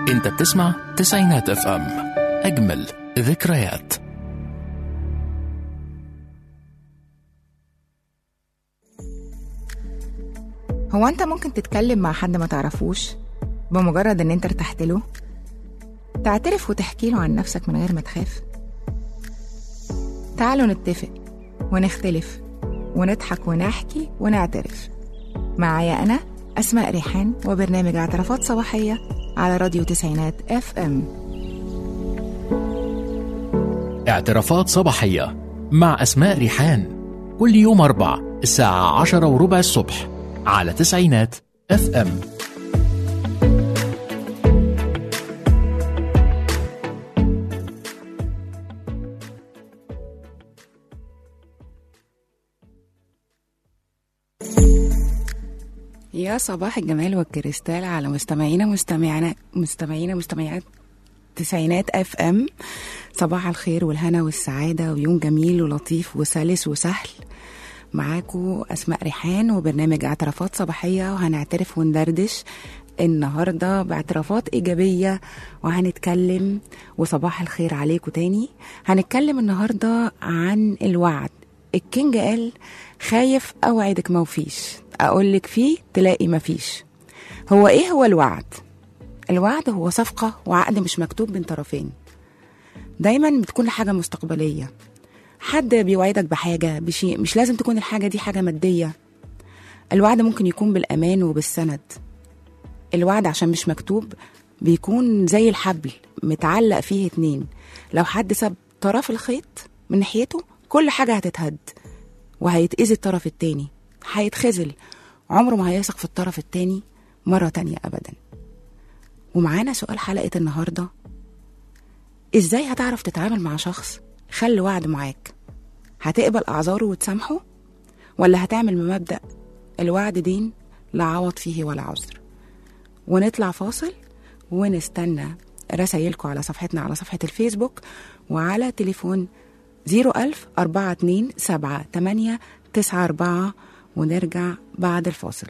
انت بتسمع تسعينات اف ام اجمل ذكريات هو انت ممكن تتكلم مع حد ما تعرفوش بمجرد ان انت ارتحت له تعترف وتحكي له عن نفسك من غير ما تخاف تعالوا نتفق ونختلف ونضحك ونحكي ونعترف معايا انا اسماء ريحان وبرنامج اعترافات صباحيه على راديو تسعينات اف ام اعترافات صباحية مع أسماء ريحان كل يوم أربع الساعة عشرة وربع الصبح على تسعينات اف ام يا صباح الجمال والكريستال على مستمعينا مستمعينا مستمعينا مستمعات تسعينات اف ام صباح الخير والهنا والسعاده ويوم جميل ولطيف وسلس وسهل معاكم اسماء ريحان وبرنامج اعترافات صباحيه وهنعترف وندردش النهارده باعترافات ايجابيه وهنتكلم وصباح الخير عليكم تاني هنتكلم النهارده عن الوعد الكينج قال خايف اوعدك موفيش اقولك فيه تلاقي مفيش هو ايه هو الوعد الوعد هو صفقه وعقد مش مكتوب بين طرفين دايما بتكون حاجه مستقبليه حد بيوعدك بحاجه بشيء مش لازم تكون الحاجه دي حاجه ماديه الوعد ممكن يكون بالامان وبالسند الوعد عشان مش مكتوب بيكون زي الحبل متعلق فيه اتنين لو حد ساب طرف الخيط من ناحيته كل حاجة هتتهد وهيتأذي الطرف التاني هيتخزل عمره ما هيثق في الطرف التاني مرة تانية أبدا ومعانا سؤال حلقة النهاردة إزاي هتعرف تتعامل مع شخص خلي وعد معاك هتقبل أعذاره وتسامحه ولا هتعمل بمبدأ الوعد دين لا عوض فيه ولا عذر ونطلع فاصل ونستنى رسايلكم على صفحتنا على صفحة الفيسبوك وعلى تليفون 01000 42 7 8 9 4 ونرجع بعد الفاصل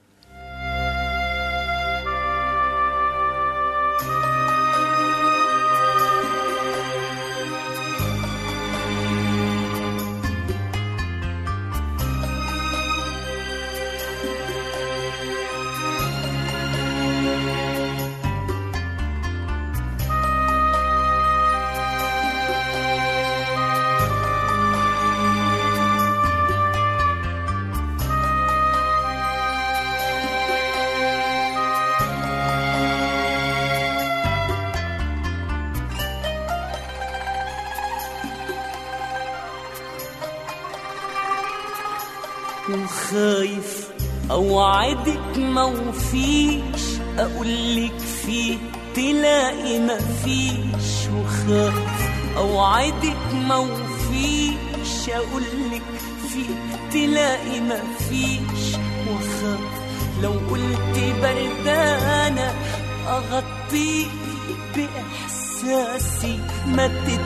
وخايف اوعدك موفيش اقولك فيه تلاقي مفيش وخايف اوعدك موفيش اقولك فيه تلاقي مفيش وخايف لو قلت بردانة اغطيك باحساسي ما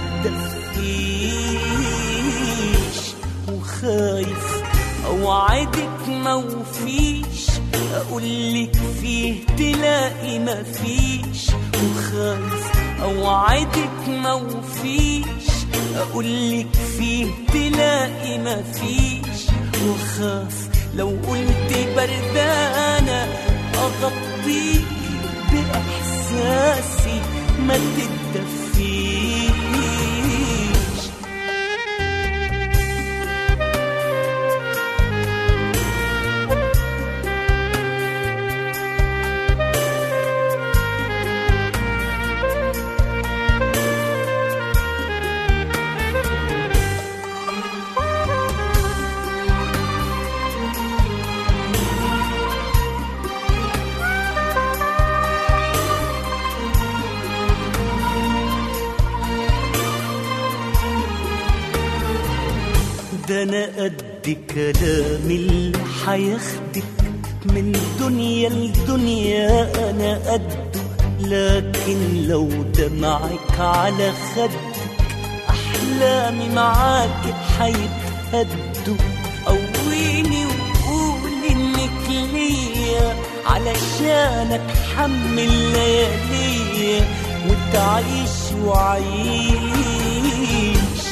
تتدفيش وخايف اوعدك موفيش اقولك فيه تلاقي مفيش وخايف اوعدك موفيش اقولك فيه تلاقي مفيش وخاف لو قلت بردانة اغطيك باحساسي ما تتدفيش ده انا قد كلام اللي حياخدك من دنيا لدنيا انا قده لكن لو دمعك على خدك احلامي معاك حيتهدوا قويني وقول انك ليا على علشان اتحمل ليالي وتعيش وعيش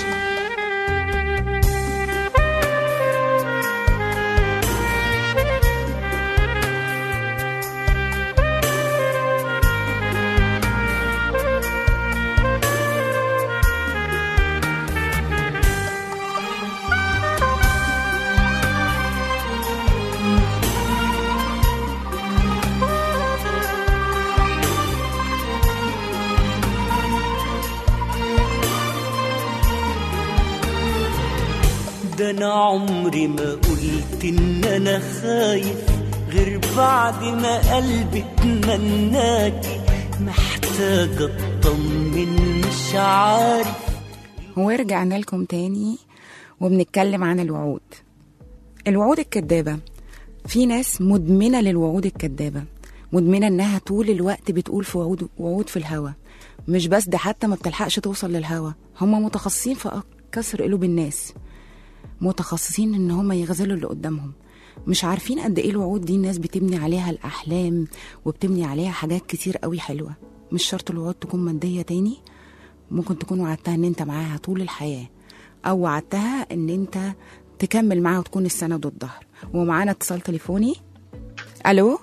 ده انا عمري ما قلت ان انا خايف غير بعد ما قلبي اتمناكي محتاج اطمن مش عارف ورجعنا لكم تاني وبنتكلم عن الوعود الوعود الكدابة في ناس مدمنة للوعود الكدابة مدمنة انها طول الوقت بتقول في وعود وعود في الهوا مش بس ده حتى ما بتلحقش توصل للهوا هم متخصصين في كسر قلوب الناس متخصصين ان هم يغزلوا اللي قدامهم مش عارفين قد ايه الوعود دي الناس بتبني عليها الاحلام وبتبني عليها حاجات كتير قوي حلوه مش شرط الوعود تكون ماديه تاني ممكن تكون وعدتها ان انت معاها طول الحياه او وعدتها ان انت تكمل معاها وتكون السند والظهر ومعانا اتصال تليفوني الو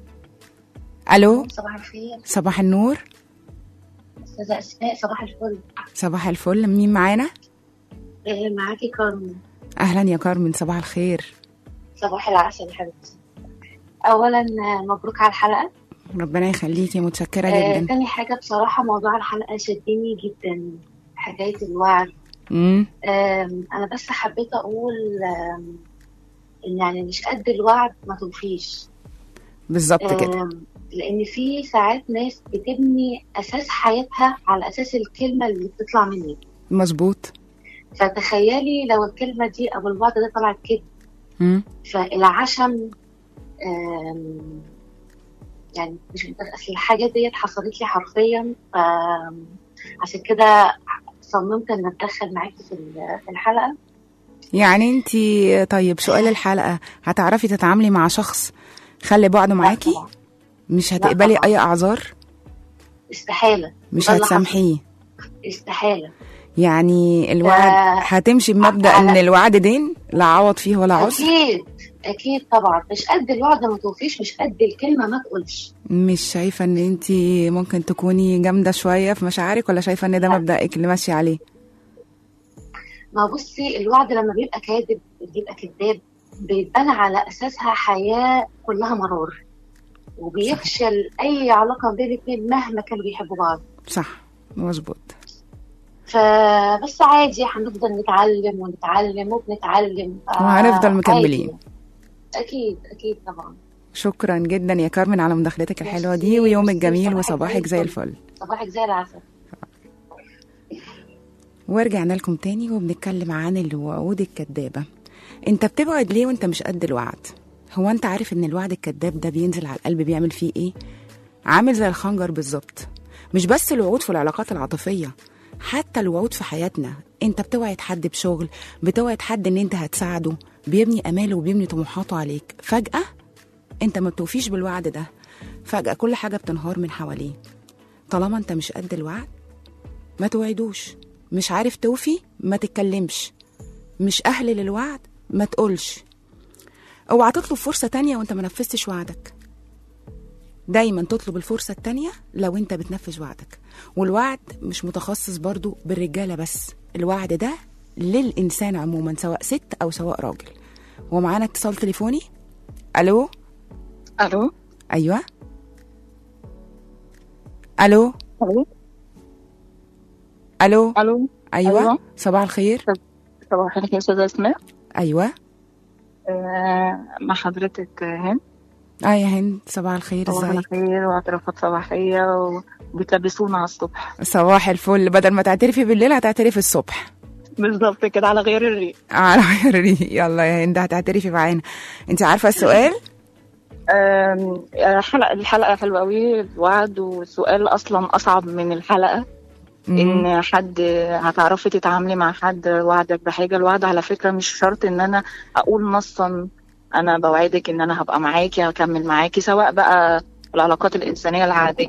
الو صباح الخير صباح النور استاذه اسماء صباح الفل صباح الفل مين معانا آه، معاكي كارmen اهلا يا كارمن صباح الخير صباح العسل يا حبيبتي اولا آه، مبروك على الحلقه ربنا يخليكي متشكره آه، جدا تاني حاجه بصراحه موضوع الحلقه شدني جدا حكايه الوعد امم آم، انا بس حبيت اقول آم، ان يعني مش قد الوعد ما توفيش بالظبط كده آم، لان في ساعات ناس بتبني اساس حياتها على اساس الكلمه اللي بتطلع مني مظبوط فتخيلي لو الكلمه دي او الوعد ده طلعت كده مم. فالعشم آم، يعني مش اصل الحاجات ديت حصلت لي حرفيا ف- عشان كده صممت ان اتدخل معاكي في ال- في الحلقه يعني انت طيب سؤال الحلقه هتعرفي تتعاملي مع شخص خلي بعده معاكي لا طبعاً. مش لا هتقبلي طبعاً. اي اعذار استحاله مش ده اللي هتسامحيه حصل. استحاله يعني الوعد ده- هتمشي بمبدا ان على- الوعد دين لا عوض فيه ولا عذر اكيد اكيد طبعا مش قد الوعد ما توفيش مش قد الكلمه ما تقولش مش شايفه ان انت ممكن تكوني جامده شويه في مشاعرك ولا شايفه ان ده لا. مبدأك اللي ماشي عليه ما بصي الوعد لما بيبقى كاذب بيبقى كذاب بيتبنى على اساسها حياه كلها مرار وبيفشل اي علاقه بين الاثنين مهما كانوا بيحبوا بعض صح مظبوط فبس عادي هنفضل نتعلم ونتعلم وبنتعلم ف- وهنفضل عادي. مكملين. اكيد اكيد طبعا شكرا جدا يا كارمن على مداخلتك الحلوه دي ميرسي، ويومك ميرسي، جميل صباحك وصباحك زي زي الفل. الفل صباحك زي العسل ورجعنا لكم تاني وبنتكلم عن الوعود الكدابة انت بتبعد ليه وانت مش قد الوعد هو انت عارف ان الوعد الكداب ده بينزل على القلب بيعمل فيه ايه عامل زي الخنجر بالظبط مش بس الوعود في العلاقات العاطفية حتى الوعود في حياتنا انت بتوعد حد بشغل بتوعد حد ان انت هتساعده بيبني اماله وبيبني طموحاته عليك فجأة انت ما بتوفيش بالوعد ده فجأة كل حاجة بتنهار من حواليه طالما انت مش قد الوعد ما توعدوش مش عارف توفي ما تتكلمش مش أهل للوعد ما تقولش اوعى تطلب فرصة تانية وانت ما نفذتش وعدك دايما تطلب الفرصة التانية لو انت بتنفذ وعدك والوعد مش متخصص برضو بالرجالة بس الوعد ده للإنسان عموما سواء ست أو سواء راجل ومعانا اتصال تليفوني ألو الو أيوة ألو الو ألو الو أيوة, أيوة. صباح الخير صباح الخير استاذه اسماء أيوة آه، مع حضرتك هند اه يا هند صباح الخير صباح ازيك الخير واعترافات صباحيه وبتلبسونا على الصبح صباح الفل بدل ما تعترفي بالليل هتعترفي الصبح بالظبط كده على غير الريق على خير يلا يا هند هتعترفي معانا انت عارفه السؤال آم، الحلقه الحلقه حلوه قوي الوعد والسؤال اصلا اصعب من الحلقه مم. ان حد هتعرفي تتعاملي مع حد وعدك بحاجه الوعد على فكره مش شرط ان انا اقول نصا انا بوعدك ان انا هبقى معاكي هكمل معاكي سواء بقى العلاقات الانسانيه العاديه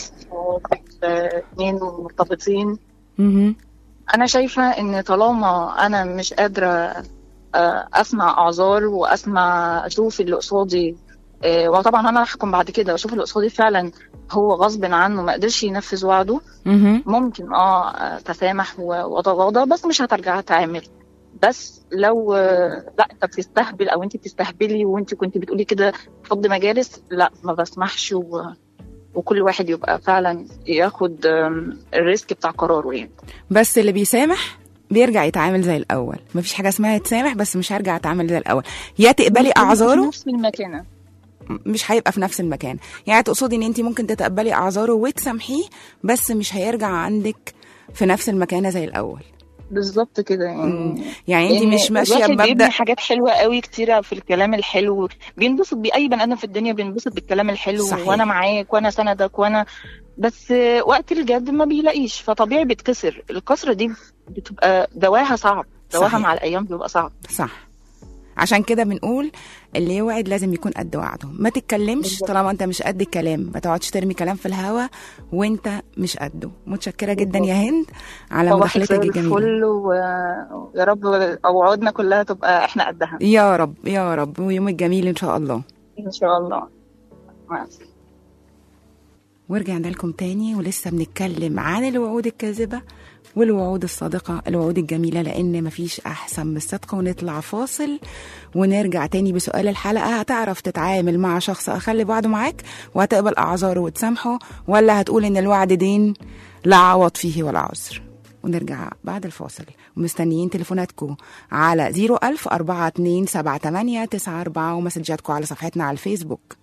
اثنين مرتبطين مهم. انا شايفه ان طالما انا مش قادره آه، اسمع اعذار واسمع اشوف اللي قصادي آه، وطبعا انا هحكم بعد كده واشوف اللي قصادي فعلا هو غصب عنه ما قدرش ينفذ وعده مهم. ممكن اه تسامح و- واتغاضى بس مش هترجع اتعامل بس لو آه، لا انت بتستهبل او انت بتستهبلي وانت كنت بتقولي كده فض مجالس لا ما بسمحش و... وكل واحد يبقى فعلا ياخد آم، الريسك بتاع قراره يعني بس اللي بيسامح بيرجع يتعامل زي الاول مفيش حاجه اسمها يتسامح بس مش هرجع اتعامل زي الاول يا تقبلي في اعذاره نفس المكانه مش هيبقى في نفس المكان يعني تقصدي ان انت ممكن تتقبلي اعذاره وتسامحيه بس مش هيرجع عندك في نفس المكانه زي الاول بالظبط كده يعني يعني انت لأن مش ماشيه الواحد بيبني بمبدا حاجات حلوه قوي كتيره في الكلام الحلو بينبسط بيه اي بني ادم في الدنيا بينبسط بالكلام الحلو صحيح. وانا معاك وانا سندك وانا بس وقت الجد ما بيلاقيش فطبيعي بيتكسر الكسره دي بتبقى دواها صعب دواها صحيح. مع الايام بيبقى صعب صح عشان كده بنقول اللي يوعد لازم يكون قد وعده ما تتكلمش بالظبط. طالما انت مش قد الكلام ما تقعدش ترمي كلام في الهوا وانت مش قده متشكره جدا يا هند على صباح مداخلتك الخير الجميله الفل ويا رب اوعادنا كلها تبقى احنا قدها يا رب يا رب ويومك جميل ان شاء الله ان شاء الله مع السلامة. ورجعنا لكم تاني ولسه بنتكلم عن الوعود الكاذبة والوعود الصادقة الوعود الجميلة لأن مفيش أحسن من الصدق ونطلع فاصل ونرجع تاني بسؤال الحلقة هتعرف تتعامل مع شخص أخلي بعضه معاك وهتقبل أعذاره وتسامحه ولا هتقول إن الوعد دين لا عوض فيه ولا عذر ونرجع بعد الفاصل ومستنيين تليفوناتكم على 01000 42 78 94 ومسجاتكم على صفحتنا على الفيسبوك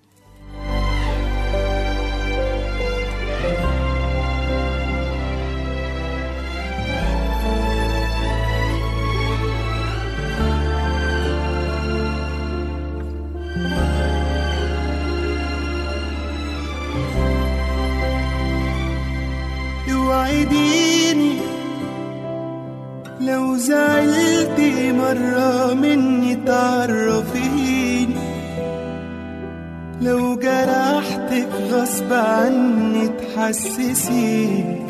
اوعديني لو زعلتي مرة مني تعرفيني لو جرحتك غصب عني تحسسيني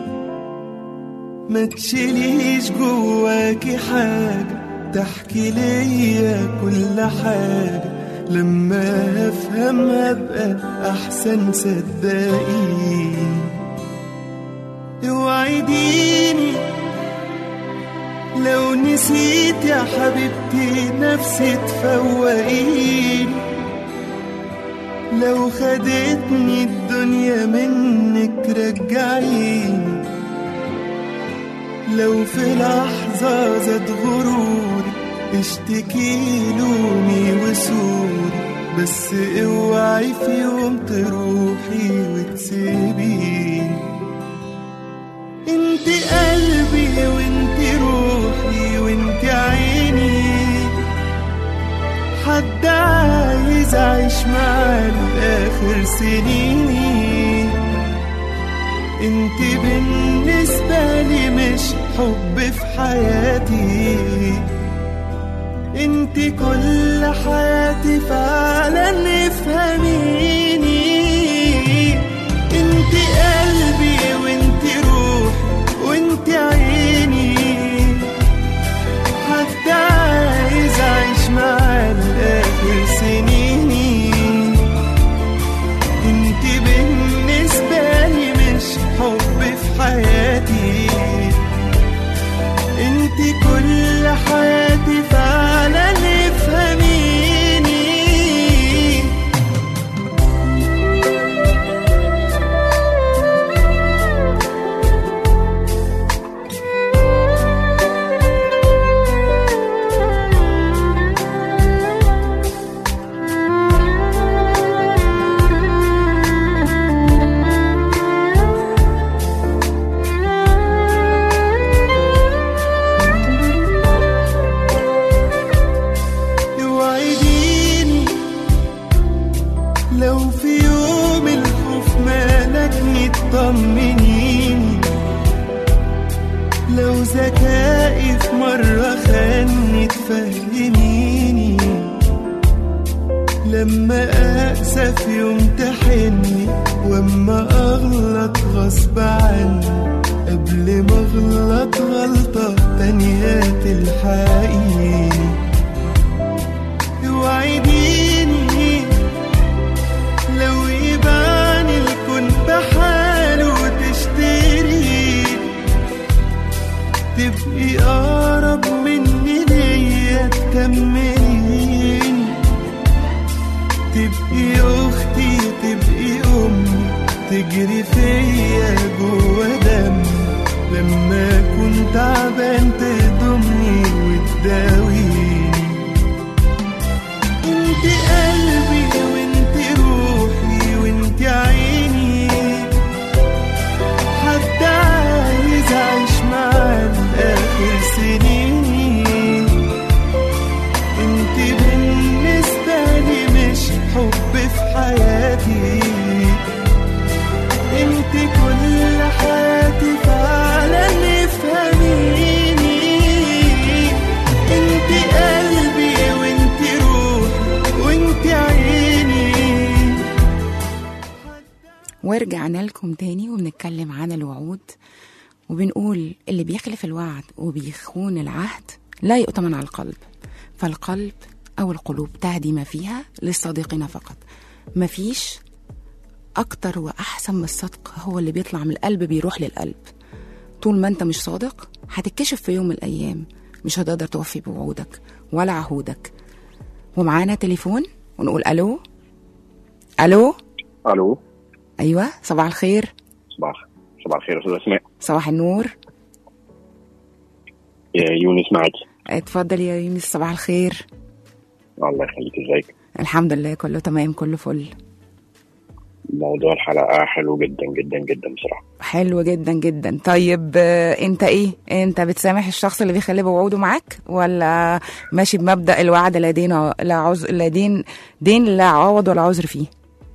ما تشيليش جواكي حاجة تحكي ليا كل حاجة لما افهم ابقى احسن صدقيني اوعديني لو نسيت يا حبيبتي نفسي تفوقيني لو خدتني الدنيا منك رجعيني لو في لحظة زاد غروري اشتكي لومي وسوري بس اوعي في يوم تروحي وتسيبيني انت قلبي وانت روحي وانت عيني حد عايز اعيش معاه لاخر سنيني انت بالنسبة لي مش حب في حياتي انت كل حياتي فعلا افهميني انت قلبي وانت روحي وانت عيني حتى عايز اعيش معاه لاخر سنيني انت بالنسبة لي مش حب في حياتي انت كل حياتي فعلا افهميني اوعديني لو في يوم الخوف مالكني تطمنيني لو ذكائي في مرة خاني تفهميني لما أقسى في يوم تحني واما اغلط غصب عني قبل ما اغلط غلطة تانية تلحقيني اوعديني لو يبان الكون بحاله وتشتري تبقي أقرب مني ليا تكمليني تبقي أختي تبقي أمي تجري فيا جوا دمي لما أكون تعبان تضمني وتداويني انت قلبي وانت روحي وانت عيني حد عايز اعيش معاه لاخر سنيني انت بالنسبة لي مش حب في حياتي انت كل حياتي فعلا افهميني انت قلبي وانت روحي وانت عيني ورجعنا لكم تاني وبنتكلم عن الوعود وبنقول اللي بيخلف الوعد وبيخون العهد لا يؤتمن على القلب فالقلب أو القلوب تهدي ما فيها للصادقين فقط مفيش أكتر وأحسن من الصدق هو اللي بيطلع من القلب بيروح للقلب طول ما أنت مش صادق هتتكشف في يوم من الأيام مش هتقدر توفي بوعودك ولا عهودك ومعانا تليفون ونقول ألو ألو الو أيوة صباح الخير صباح صباح الخير يا استاذ اسماء صباح النور يا يونس معاكي اتفضل يا يونس صباح الخير الله يخليك ازيك الحمد لله كله تمام كله فل موضوع الحلقه حلو جدا جدا جدا بصراحه حلو جدا جدا طيب آه، انت ايه انت بتسامح الشخص اللي بيخلي بوعوده معاك ولا ماشي بمبدا الوعد لا دين لا عذر لا دين دين لا عوض ولا عذر فيه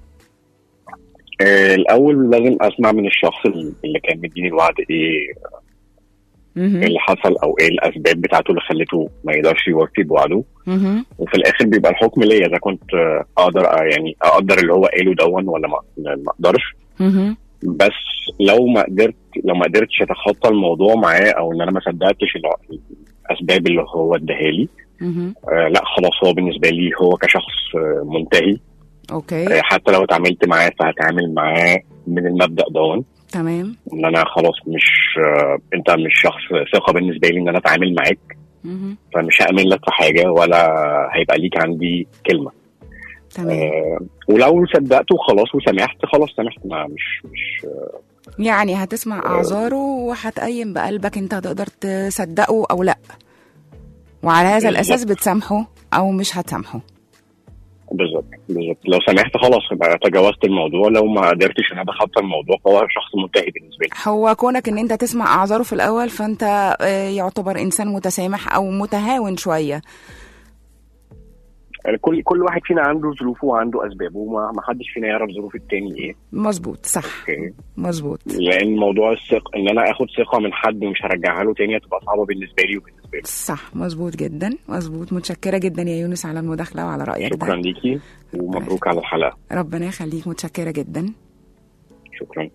آه الاول لازم اسمع من الشخص اللي كان مديني الوعد ايه مهم. ايه اللي حصل او ايه الاسباب بتاعته اللي خلته ما يقدرش يوفي بوعده مهم. وفي الاخر بيبقى الحكم ليا اذا كنت آه، اقدر آه، يعني اقدر اللي هو قاله دون ولا ما ما اقدرش مهم. بس لو ما قدرت لو ما قدرتش اتخطى الموضوع معاه او ان انا ما صدقتش الع- الاسباب اللي هو اداها لي مهم. آه لا خلاص هو بالنسبه لي هو كشخص آه منتهي اوكي آه حتى لو اتعاملت معاه فهتعامل معاه من المبدا دون تمام ان انا خلاص مش آه انت مش شخص ثقه بالنسبه لي ان انا اتعامل معاك مهم. فمش هامن لك في حاجه ولا هيبقى ليك عندي كلمه تمام آه ولو صدقته خلاص وسامحت خلاص سامحت ما مش مش آه يعني هتسمع اعذاره وهتقيم بقلبك انت هتقدر تصدقه او لا وعلى هذا الاساس بتسامحه او مش هتسامحه بالظبط بالظبط لو سامحت خلاص يبقى تجاوزت الموضوع لو ما قدرتش ان انا اتخطى الموضوع فهو شخص منتهي بالنسبه لي هو كونك ان انت تسمع اعذاره في الاول فانت آه، يعتبر انسان متسامح او متهاون شويه يعني كل كل واحد فينا عنده ظروفه وعنده اسبابه وما ما حدش فينا يعرف ظروف التاني ايه مظبوط صح اوكي مظبوط لان موضوع الثقه ان انا اخد ثقه من حد ومش هرجعها له تاني هتبقى صعبه بالنسبه لي وبالنسبه له صح مظبوط جدا مظبوط متشكره جدا يا يونس على المداخله وعلى رايك شكرا ده ليكي ومبروك على الحلقه ربنا يخليك متشكره جدا شكرا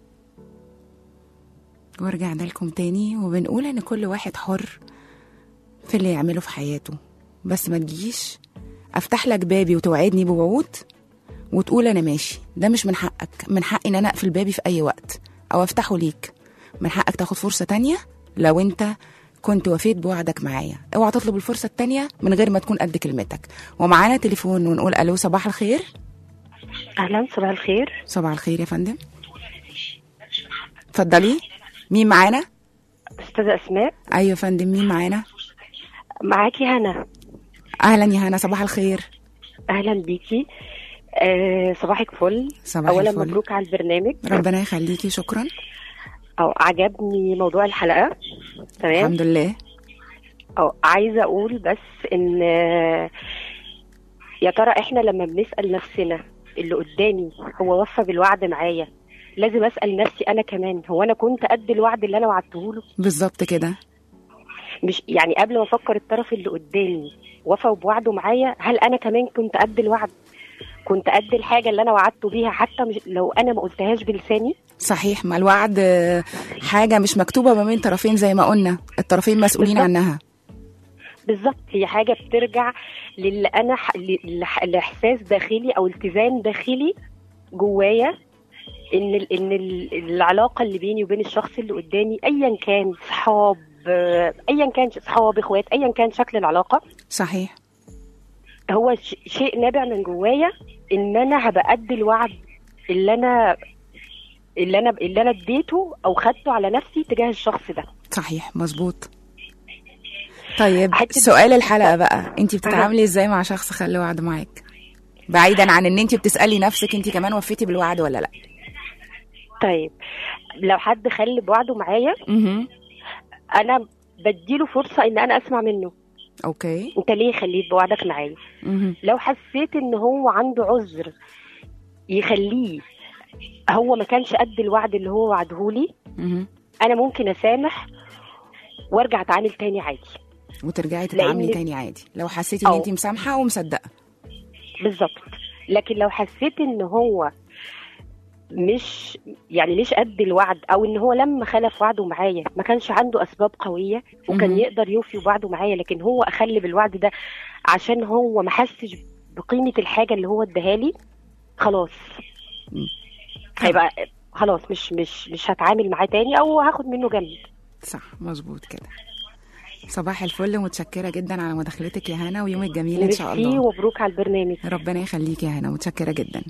ورجعنا لكم تاني وبنقول ان كل واحد حر في اللي يعمله في حياته بس ما تجيش افتح لك بابي وتوعدني بوعود وتقول انا ماشي ده مش من حقك من حقي ان انا اقفل بابي في اي وقت او افتحه ليك من حقك تاخد فرصة تانية لو انت كنت وفيت بوعدك معايا اوعى تطلب الفرصة التانية من غير ما تكون قد كلمتك ومعانا تليفون ونقول الو صباح الخير اهلا صباح الخير صباح الخير يا فندم اتفضلي مين معانا استاذه اسماء ايوه يا فندم مين معانا معاكي هنا اهلا يا هنا صباح الخير اهلا بيكي آه صباحك فل صباح اولا الفل. مبروك على البرنامج ربنا يخليكي شكرا او عجبني موضوع الحلقه تمام الحمد لله او عايزه اقول بس ان آه، يا ترى احنا لما بنسال نفسنا اللي قدامي هو وفى بالوعد معايا لازم اسال نفسي انا كمان هو انا كنت قد الوعد اللي انا وعدته له بالظبط كده مش يعني قبل ما افكر الطرف اللي قدامي وفى بوعده معايا هل انا كمان كنت قد الوعد كنت قد الحاجه اللي انا وعدته بيها حتى مش لو انا ما قلتهاش بلساني صحيح ما الوعد آه، حاجه مش مكتوبه ما بين طرفين زي ما قلنا الطرفين مسؤولين بالظبط. عنها بالظبط هي حاجه بترجع للي انا ح... ل- لح- لاحساس داخلي او التزام داخلي جوايا ان ال... ان ال... العلاقه اللي بيني وبين الشخص اللي قدامي ايا كان صحاب آه، ايا كان صحاب اخوات ايا كان شكل العلاقه صحيح هو ش... شيء نابع من جوايا ان انا هبقى قد الوعد اللي انا اللي انا اللي انا اديته او خدته على نفسي تجاه الشخص ده صحيح مظبوط طيب حتة- سؤال الحلقه بقى انت بتتعاملي ازاي مع شخص خلى وعد معاك بعيدا عن ان انت بتسالي نفسك انت كمان وفيتي بالوعد ولا لا طيب لو حد خلي بوعده معايا مهم. انا بديله فرصه ان انا اسمع منه اوكي انت ليه خليت بوعدك معايا مهم. لو حسيت ان هو عنده عذر يخليه هو ما كانش قد الوعد اللي هو وعدهولي مهم. انا ممكن اسامح وارجع اتعامل تاني عادي وترجعي تتعاملي لأن- تاني عادي لو حسيتي ان أو. انت مسامحه ومصدقه بالظبط لكن لو حسيت ان هو مش يعني مش قد الوعد او ان هو لما خلف وعده معايا ما كانش عنده اسباب قويه وكان مهم. يقدر يوفي بوعده معايا لكن هو اخلي بالوعد ده عشان هو ما حسش بقيمه الحاجه اللي هو اداها لي خلاص مم. هيبقى خلاص مش مش مش هتعامل معاه تاني او هاخد منه جنب صح مظبوط كده صباح الفل متشكره جدا على مداخلتك يا هنا ويومك جميل ان شاء ميرسي الله ومبروك على البرنامج ربنا يخليك يا هنا متشكرة جدا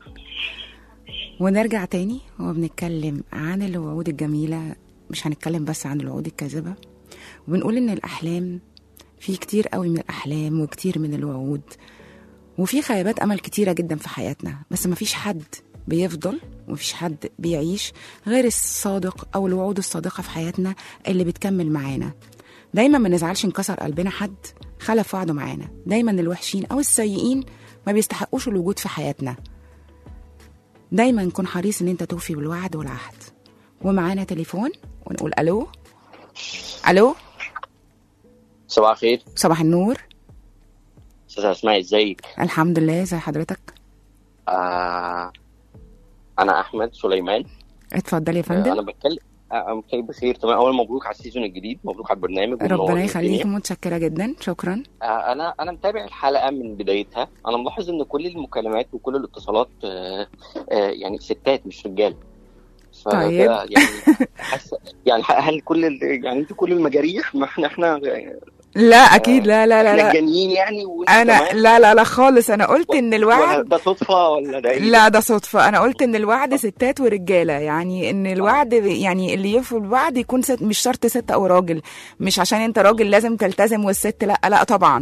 ونرجع تاني وبنتكلم عن الوعود الجميلة مش هنتكلم بس عن الوعود الكاذبة وبنقول إن الأحلام في كتير قوي من الأحلام وكتير من الوعود وفي خيبات أمل كتيرة جدا في حياتنا بس مفيش حد بيفضل ومفيش حد بيعيش غير الصادق أو الوعود الصادقة في حياتنا اللي بتكمل معانا دايما ما نزعلش انكسر قلبنا حد خلف وعده معانا دايما الوحشين او السيئين ما بيستحقوش الوجود في حياتنا دايما كن حريص ان انت توفي بالوعد والعهد ومعانا تليفون ونقول الو الو صباح الخير صباح النور استاذ اسماء ازيك الحمد لله زي حضرتك آه انا احمد سليمان اتفضل يا آه فندم انا بتكلم آه اوكي بخير تمام اول مبروك على السيزون الجديد مبروك على البرنامج ربنا ومنورين يخليك الدنيا. متشكره جدا شكرا آه انا انا متابع الحلقه من بدايتها انا ملاحظ ان كل المكالمات وكل الاتصالات آه آه يعني ستات مش رجاله ف- طيب. ده يعني حاسه يعني هل كل ال- يعني انتوا كل المجاريح ما احنا احنا لا اكيد لا لا لا احنا لا الجانيين يعني وانتوا انا كمان؟ لا لا لا خالص انا قلت ان ولا الوعد ده صدفه ولا ده ايه لا ده صدفة أنا قلت إن الوعد ستات ورجالة يعني إن الوعد يعني اللي يفي الوعد يكون ست مش شرط ست أو راجل مش عشان أنت راجل لازم تلتزم والست لا لا طبعا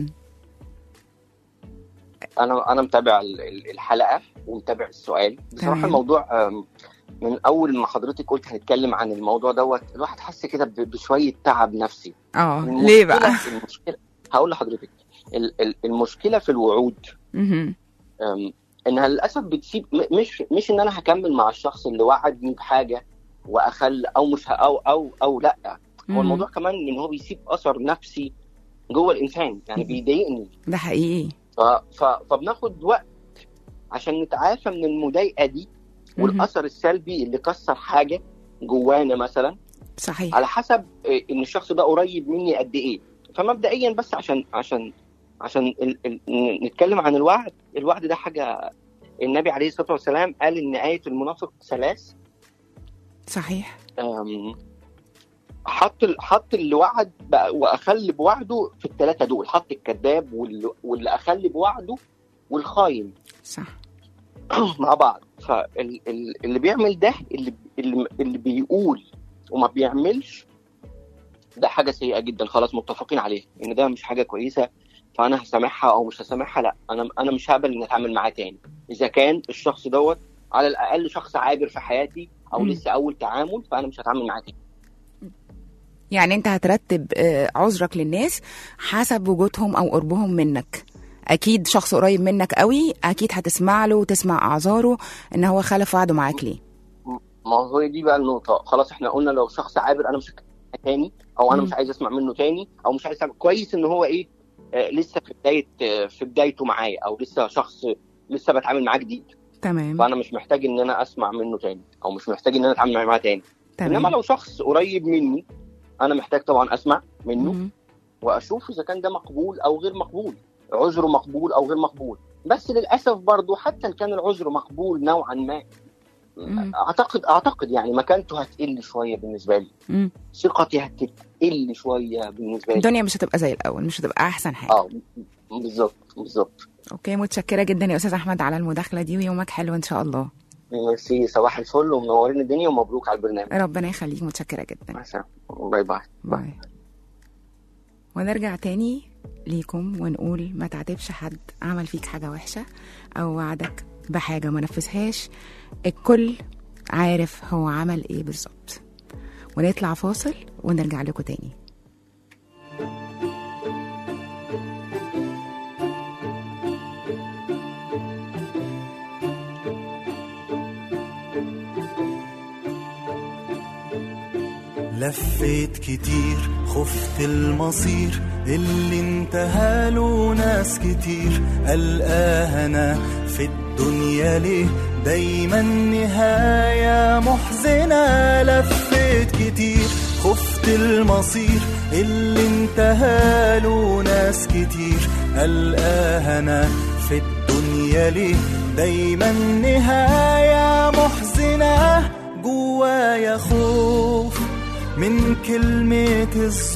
انا انا متابع ال- ال- الحلقه ومتابع السؤال بصراحه تمام. الموضوع آم، من اول ما حضرتك قلت هنتكلم عن الموضوع دوت الواحد حس كده ب- بشويه تعب نفسي اه ليه بقى؟ المشكلة- المشكله هقول لحضرتك ال- ال- المشكله في الوعود مهم. أم، انها للاسف بتسيب م- مش مش ان انا هكمل مع الشخص اللي وعدني بحاجه واخل او مش ه- او او او لا هو مم. الموضوع كمان ان هو بيسيب اثر نفسي جوه الانسان يعني بيضايقني ده حقيقي ف... ف... فبناخد وقت عشان نتعافى من المضايقه دي مهم. والاثر السلبي اللي كسر حاجه جوانا مثلا صحيح على حسب إيه، ان الشخص ده قريب مني قد ايه فمبدئيا بس عشان عشان عشان ال... ال... ن- نتكلم عن الوعد الوعد ده حاجه النبي عليه الصلاه والسلام قال ان ايه المنافق ثلاث صحيح أم، حط ال- حط اللي وعد بقى واخل بوعده في الثلاثه دول حط الكذاب واللي, واللي اخل بوعده والخاين صح مع بعض فاللي بيعمل ده اللي اللي, اللي بيقول وما بيعملش ده حاجه سيئه جدا خلاص متفقين عليه ان ده مش حاجه كويسه فانا هسامحها او مش هسامحها لا انا انا مش هقبل ان اتعامل معاه تاني اذا كان الشخص دوت على الاقل شخص عابر في حياتي او مم. لسه اول تعامل فانا مش هتعامل معاه تاني يعني أنت هترتب آه، عذرك للناس حسب وجودهم أو قربهم منك أكيد شخص قريب منك قوي أكيد هتسمع له وتسمع أعذاره إن هو خلف وعده معاك ليه ما هو دي بقى النقطة خلاص احنا قلنا لو شخص عابر انا مش هكلمه تاني او انا مم. مش عايز اسمع منه تاني او مش عايز أسمع. كويس ان هو ايه آه لسه في بداية آه في بدايته معايا او لسه شخص لسه بتعامل معاه جديد تمام فانا مش محتاج ان انا اسمع منه تاني او مش محتاج ان انا اتعامل معاه تاني انما تمام لو شخص قريب مني انا محتاج طبعا اسمع منه مم. واشوف اذا كان ده مقبول او غير مقبول عذره مقبول او غير مقبول بس للاسف برضه حتى ان كان العذر مقبول نوعا ما مم. اعتقد اعتقد يعني مكانته هتقل شويه بالنسبه لي مم. ثقتي هتقل شويه بالنسبه لي الدنيا مش هتبقى زي الاول مش هتبقى احسن حاجه اه بالظبط بالظبط اوكي متشكره جدا يا استاذ احمد على المداخله دي ويومك حلو ان شاء الله ميرسي صباح الفل ومنورين الدنيا ومبروك على البرنامج ربنا يخليك متشكره جدا مع السلامه باي باي باي ونرجع تاني ليكم ونقول ما تعاتبش حد عمل فيك حاجة وحشة أو وعدك بحاجة ما نفذهاش الكل عارف هو عمل ايه بالظبط ونطلع فاصل ونرجع لكم تاني لفيت كتير خفت المصير اللي انتهى له ناس كتير ألقاها أنا في الدنيا ليه دايما نهاية محزنة لفيت كتير خفت المصير اللي انتهى له ناس كتير ألقاها أنا في الدنيا ليه دايما نهاية محزنة جوايا خوف من كلمة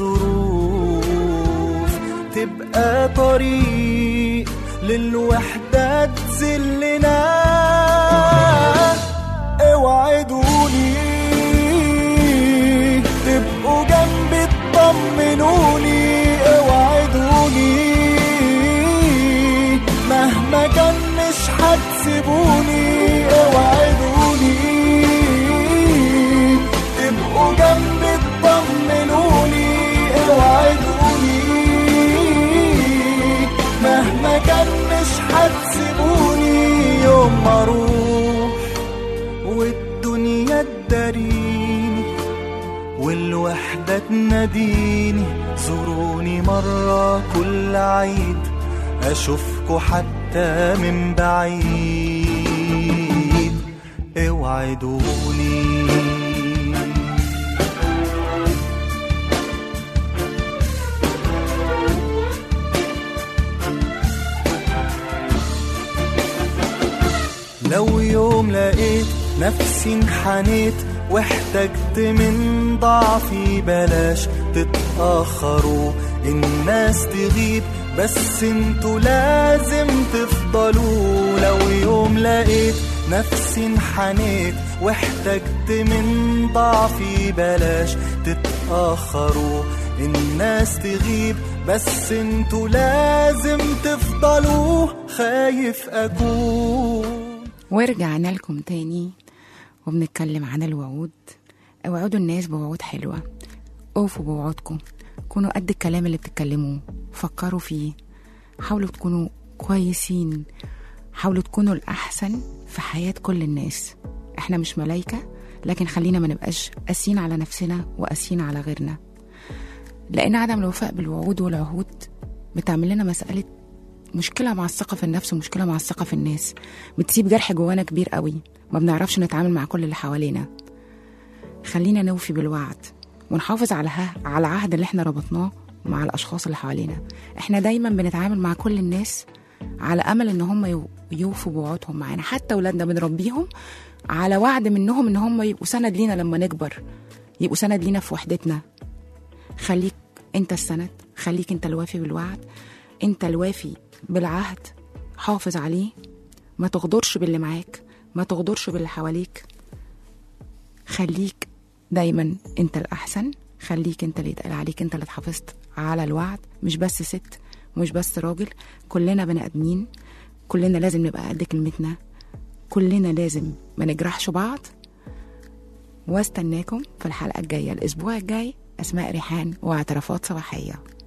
الظروف تبقى طريق للوحدة تذلنا اوعدوني تبقوا جنبي تطمنوني اوعدوني مهما كان مش هتسيبوني اوعدوني تبقوا جنبي تطمنوني اوعدوني مهما كان مش هتسيبوني يوم ما اروح والدنيا تداريني والوحدة تناديني زوروني مرة كل عيد أشوفكوا حتى من بعيد اوعدوني لو يوم لقيت نفسي انحنيت واحتجت من ضعفي بلاش تتأخروا الناس تغيب بس انتوا لازم تفضلوا لو يوم لقيت نفسي انحنيت واحتجت من ضعفي بلاش تتأخروا الناس تغيب بس انتوا لازم تفضلوا خايف اكون ورجعنا لكم تاني وبنتكلم عن الوعود اوعدوا الناس بوعود حلوة اوفوا بوعودكم كونوا قد الكلام اللي بتتكلموه فكروا فيه حاولوا تكونوا كويسين حاولوا تكونوا الأحسن في حياة كل الناس احنا مش ملايكة لكن خلينا ما نبقاش قاسيين على نفسنا وقاسيين على غيرنا لأن عدم الوفاء بالوعود والعهود بتعمل لنا مسألة مشكلة مع الثقة في النفس ومشكلة مع الثقة في الناس بتسيب جرح جوانا كبير قوي ما بنعرفش نتعامل مع كل اللي حوالينا خلينا نوفي بالوعد ونحافظ على ها على العهد اللي احنا ربطناه مع الأشخاص اللي حوالينا احنا دايما بنتعامل مع كل الناس على أمل إن هم يو- يوفوا بوعودهم معانا حتى ولادنا بنربيهم على وعد منهم إن هم يبقوا سند لينا لما نكبر يبقوا سند لينا في وحدتنا خليك انت السند خليك انت الوافي بالوعد انت الوافي بالعهد حافظ عليه ما تغدرش باللي معاك ما تغدرش باللي حواليك خليك دايما انت الاحسن خليك انت اللي يتقال عليك انت اللي اتحافظت على الوعد مش بس ست مش بس راجل كلنا بني ادمين كلنا لازم نبقى قد كلمتنا كلنا لازم ما نجرحش بعض واستناكم في الحلقه الجايه الاسبوع الجاي اسماء ريحان واعترافات صباحيه